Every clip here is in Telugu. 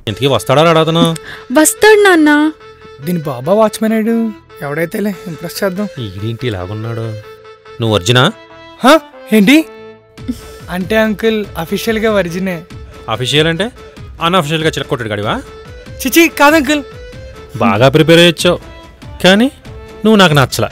ఇంతకీ వస్తాడా రాడతను వస్తాడు నాన్న దీని బాబా వాచ్మెన్ అయ్యాడు ఎవడైతేలే ఇంప్రెస్ చేద్దాం ఈడేంటి ఇలాగున్నాడు నువ్వు వర్జినా హా? ఏంటి అంటే అంకుల్ అఫీషియల్గా వర్జినే అఫీషియల్ అంటే అన్అఫీషియల్గా చిరక్కొట్టాడు గాడివా చిచి కాదు అంకుల్ బాగా ప్రిపేర్ అయ్యొచ్చావు కానీ నువ్వు నాకు నచ్చలా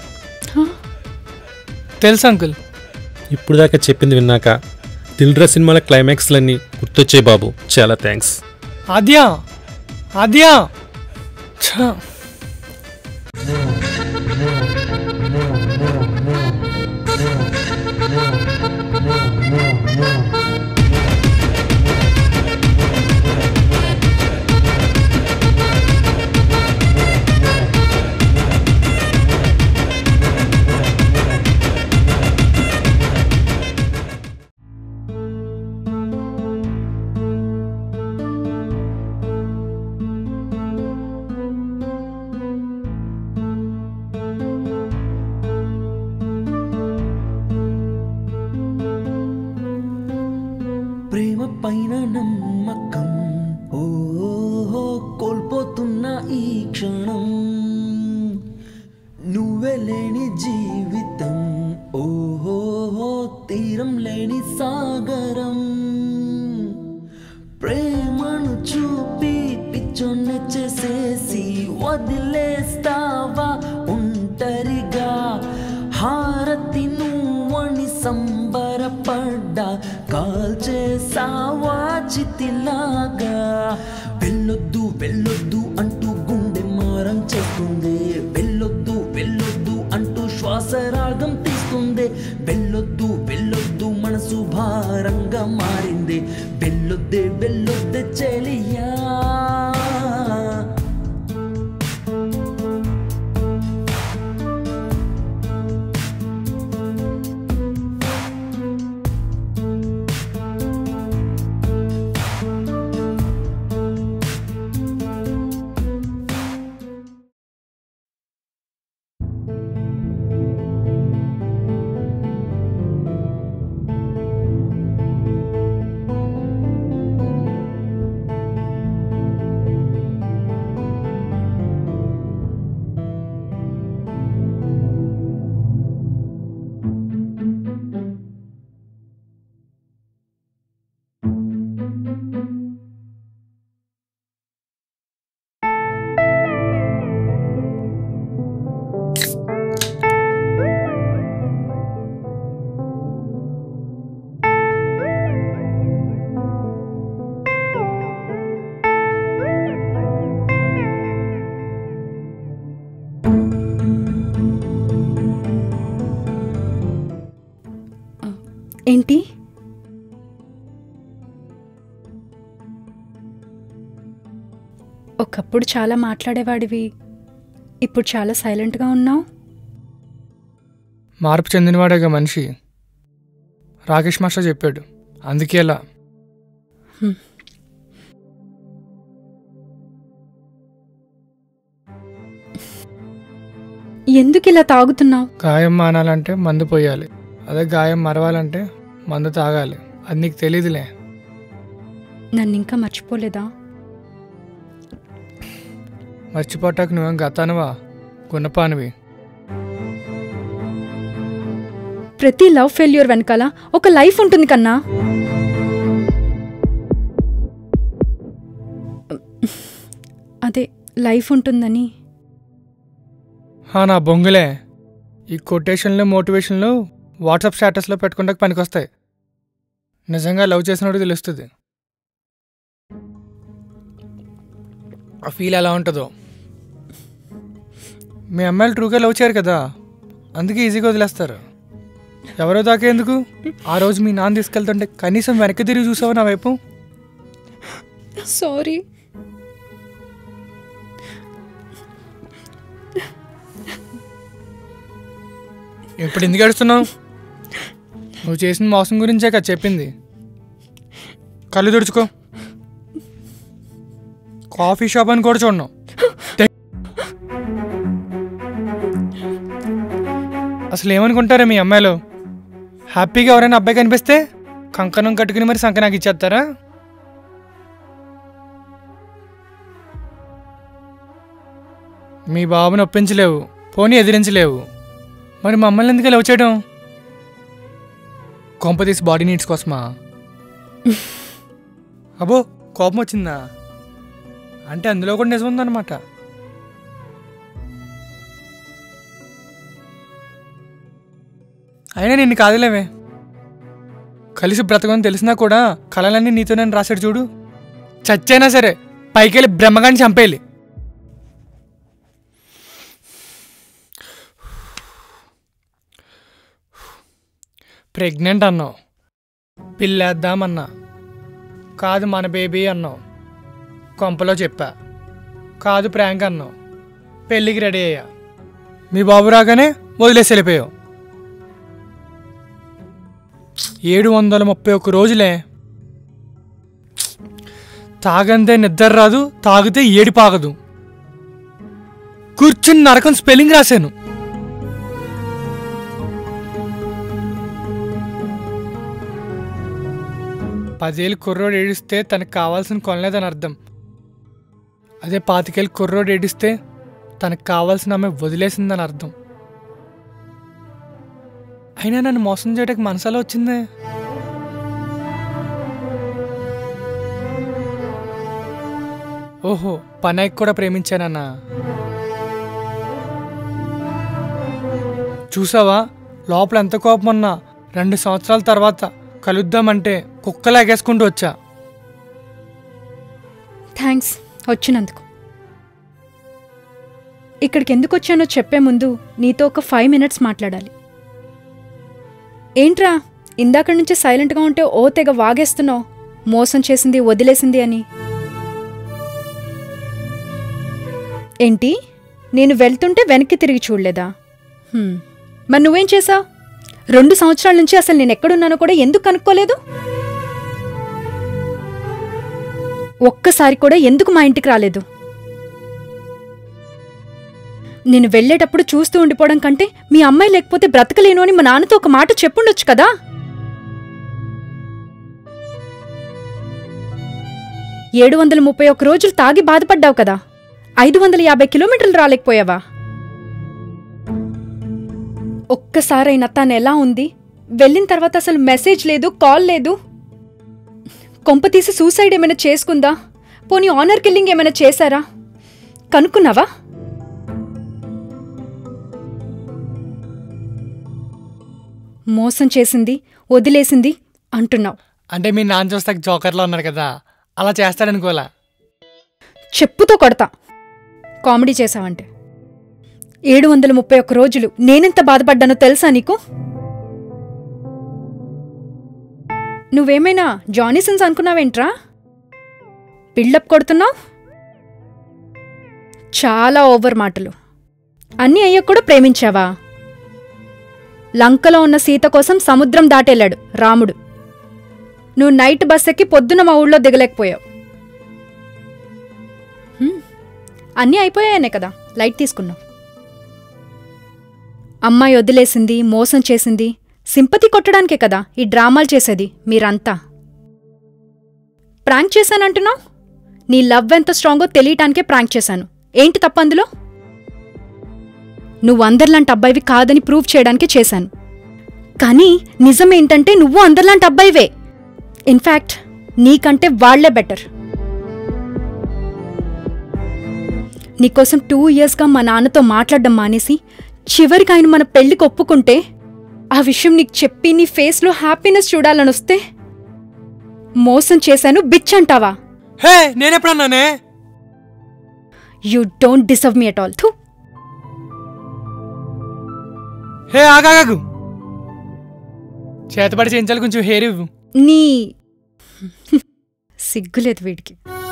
తెలుసు అంకుల్ ఇప్పుడు దాకా చెప్పింది విన్నాక దిల్డ్రా సినిమాల క్లైమాక్స్లన్నీ గుర్తొచ్చాయి బాబు చాలా థ్యాంక్స్ ఆద్యా ఆద్యా ఛ, ప్రేమ పైన నమ్మకం ఓహో కోల్పోతున్న ఈ క్షణం నువ్వే లేని జీవితం ఓహో తీరం లేని సాగరం ప్రేమను చూపి పిచ్చోన్ని చేసేసి వదిలేస్తావా ఒంటరిగా హారతి నువ్వని సంబరపడ్డా కాల్చేసావా చితిలాగా వెళ్ళొద్దు వెళ్ళొద్దు అంటూ గుండె మారం చేస్తుంది వెళ్ళొద్దు వెళ్ళొద్దు అంటూ శ్వాస రాగం తీస్తుంది వెళ్ళొద్దు వెళ్ళొద్దు మనసు భారంగా మారింది వెళ్ళొద్దే వెళ్ళొద్దే చెలియా ఏంటి ఒకప్పుడు చాలా మాట్లాడేవాడివి ఇప్పుడు చాలా సైలెంట్గా ఉన్నావు మార్పు చెందినవాడేగా మనిషి రాకేష్ మాస్టర్ చెప్పాడు అందుకే అలా ఎందుకు ఇలా తాగుతున్నావు గాయం మానాలంటే మందు పోయాలి అదే గాయం మరవాలంటే మందు తాగాలి అది నీకు తెలీదులే నన్ను ఇంకా మర్చిపోలేదా మర్చిపోటాక నువ్వేం గతానువా గుణపానివి ప్రతి లవ్ ఫెయిల్యూర్ వెనకాల ఒక లైఫ్ ఉంటుంది కన్నా అదే లైఫ్ ఉంటుందని హా, నా బొంగులే ఈ కొటేషన్లు మోటివేషన్లు వాట్సాప్ స్టేటస్లో పెట్టుకుంటే పనికొస్తాయి నిజంగా లవ్ చేసినట్టు తెలుస్తుంది ఆ ఫీల్ ఎలా ఉంటుందో మీ అమ్మాయిలు ట్రూగా లవ్ చేయరు కదా అందుకే ఈజీగా వదిలేస్తారు ఎవరో దాకా ఎందుకు ఆ రోజు మీ నాన్న తీసుకెళ్తుంటే కనీసం వెనక్కి తిరిగి చూసావా నా వైపు సారీ ఇప్పుడు ఎందుకు ఏడుస్తున్నావు నువ్వు చేసిన మోసం గురించే కదా చెప్పింది కళ్ళు తుడుచుకో కాఫీ షాప్ అని కూడా చూడను తే- అసలు ఏమనుకుంటారా మీ అమ్మాయిలు హ్యాపీగా ఎవరైనా అబ్బాయి కనిపిస్తే కంకణం కట్టుకుని మరి సంక నాకు ఇచ్చేస్తారా మీ బాబుని ఒప్పించలేవు పోనీ ఎదిరించలేవు మరి మమ్మల్ని ఎందుకు లవ్ చేయడం కొంపతీసి బాడీ నీడ్స్ కోసమా అబ్బో కోపం వచ్చిందా అంటే అందులో కూడా నిజం ఉందన్నమాట అయినా నిన్ను కాదులేవే కలిసి బ్రతకని తెలిసినా కూడా కళలన్నీ నీతో నేను రాశాడు చూడు చచ్చైనా సరే పైకెళ్ళి బ్రహ్మగాని చంపేయాలి ప్రెగ్నెంట్ అన్నావు పిల్లేద్దామన్నా కాదు మన బేబీ అన్నావు కొంపలో చెప్పా కాదు ప్రాంక్ అన్నావు పెళ్ళికి రెడీ అయ్యా మీ బాబు రాగానే వదిలేసి వెళ్ళిపోయావు ఏడు వందల ముప్పై ఒక్క రోజులే తాగందే నిద్ర రాదు తాగితే ఏడి పాగదు కూర్చుని నరకం స్పెల్లింగ్ రాశాను పదేళ్ళు కుర్రోడు ఏడిస్తే తనకు కావాల్సిన కొనలేదని అర్థం అదే పాతికేళ్ళు కుర్రోడు ఏడిస్తే తనకు కావాల్సిన ఆమె వదిలేసిందని అర్థం అయినా నన్ను మోసం చేయడానికి మనసులో వచ్చిందే ఓహో పనాయికి కూడా ప్రేమించానన్నా చూసావా లోపల ఎంత కోపం ఉన్నా రెండు సంవత్సరాల తర్వాత కలుద్దామంటే కుక్కలాగేసుకుంటూ వచ్చా థ్యాంక్స్ వచ్చినందుకు ఇక్కడికి ఎందుకు వచ్చానో చెప్పే ముందు నీతో ఒక ఫైవ్ మినిట్స్ మాట్లాడాలి ఏంట్రా ఇందాక నుంచి సైలెంట్గా ఉంటే ఓ తెగ వాగేస్తున్నావు మోసం చేసింది వదిలేసింది అని ఏంటి నేను వెళ్తుంటే వెనక్కి తిరిగి చూడలేదా హ్మ్. మరి నువ్వేం చేసావు రెండు సంవత్సరాల నుంచి అసలు నేను ఎక్కడున్నానో కూడా ఎందుకు కనుక్కోలేదు ఒక్కసారి కూడా ఎందుకు మా ఇంటికి రాలేదు నేను వెళ్ళేటప్పుడు చూస్తూ ఉండిపోవడం కంటే మీ అమ్మాయి లేకపోతే బ్రతకలేను అని మా నాన్నతో ఒక మాట చెప్పుండొచ్చు కదా ఏడు వందల ముప్పై ఒక్క రోజులు తాగి బాధపడ్డావు కదా ఐదు వందల యాభై కిలోమీటర్లు రాలేకపోయావా ఒక్కసారైనా తను ఎలా ఉంది వెళ్ళిన తర్వాత అసలు మెసేజ్ లేదు కాల్ లేదు కొంప తీసి సూసైడ్ ఏమైనా చేసుకుందా పోనీ ఆనర్ కిల్లింగ్ ఏమైనా చేశారా కనుక్కున్నావా మోసం చేసింది వదిలేసింది అంటున్నావు అంటే మీ నాన్న చూస్తాక జోకర్లో ఉన్నారు కదా అలా చేస్తాడనుకోలా చెప్పుతో కొడతా కామెడీ చేశావంటే ఏడు వందల ముప్పై ఒక్క రోజులు నేనెంత బాధపడ్డానో తెలుసా నీకు నువ్వేమైనా జానీసన్స్ అనుకున్నావేంట్రా బిల్డప్ కొడుతున్నావు చాలా ఓవర్ మాటలు అన్నీ అయ్యకు కూడా ప్రేమించావా లంకలో ఉన్న సీత కోసం సముద్రం దాటెళ్ళాడు రాముడు నువ్వు నైట్ బస్ ఎక్కి పొద్దున మా ఊళ్ళో దిగలేకపోయావు హ్మ్. అన్నీ అయిపోయాయనే కదా లైట్ తీసుకున్నావు అమ్మాయి వదిలేసింది మోసం చేసింది సింపతి కొట్టడానికే కదా ఈ డ్రామాలు చేసేది మీరంతా ప్రాంక్ చేశానంటున్నావు నీ లవ్ ఎంత స్ట్రాంగో తెలియటానికే ప్రాంక్ చేశాను ఏంటి తప్పు అందులో నువ్వు అందరిలాంటి అబ్బాయివి కాదని ప్రూవ్ చేయడానికి చేశాను కానీ నిజం ఏంటంటే నువ్వు అందరిలాంటి అబ్బాయివే ఇన్ఫ్యాక్ట్ నీకంటే వాళ్లే బెటర్ నీకోసం టూ ఇయర్స్గా మా నాన్నతో మాట్లాడడం మానేసి చివరికి ఆయన మన పెళ్లికి ఒప్పుకుంటే ఆ విషయం నీకు చెప్పి నీ ఫేస్లో హ్యాపీనెస్ చూడాలని వస్తే మోసం చేశాను బిచ్ అంటావా హే నేనెప్పుడన్నానే you don't deserve me at all థూ హే ఆగాగు చేతపడి చేయించాలి కొంచెం హెయిర్ ఇవ్వు నీ సిగ్గులేదు వీడికి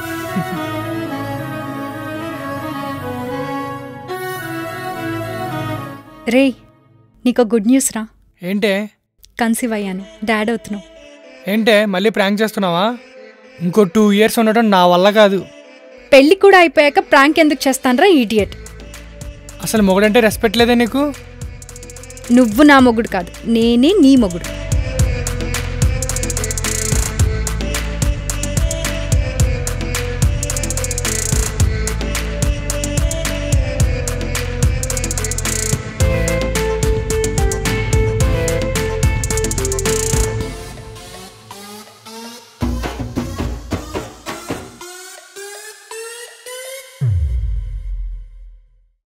రే నీకు గుడ్ న్యూస్ రా ఏంటే కన్సీవ్ అయ్యాను డాడ్ అవుతున్నావు ఏంటే మళ్ళీ ప్రాంక్ చేస్తున్నావా ఇంకో టూ ఇయర్స్ ఉండటం నా వల్ల కాదు పెళ్లి కూడా అయిపోయాక ప్రాంక్ ఎందుకు చేస్తానరా ఈడియట్ అసలు మొగుడంటే రెస్పెక్ట్ లేదే నీకు నువ్వు నా మొగుడు కాదు నేనే నీ మొగుడు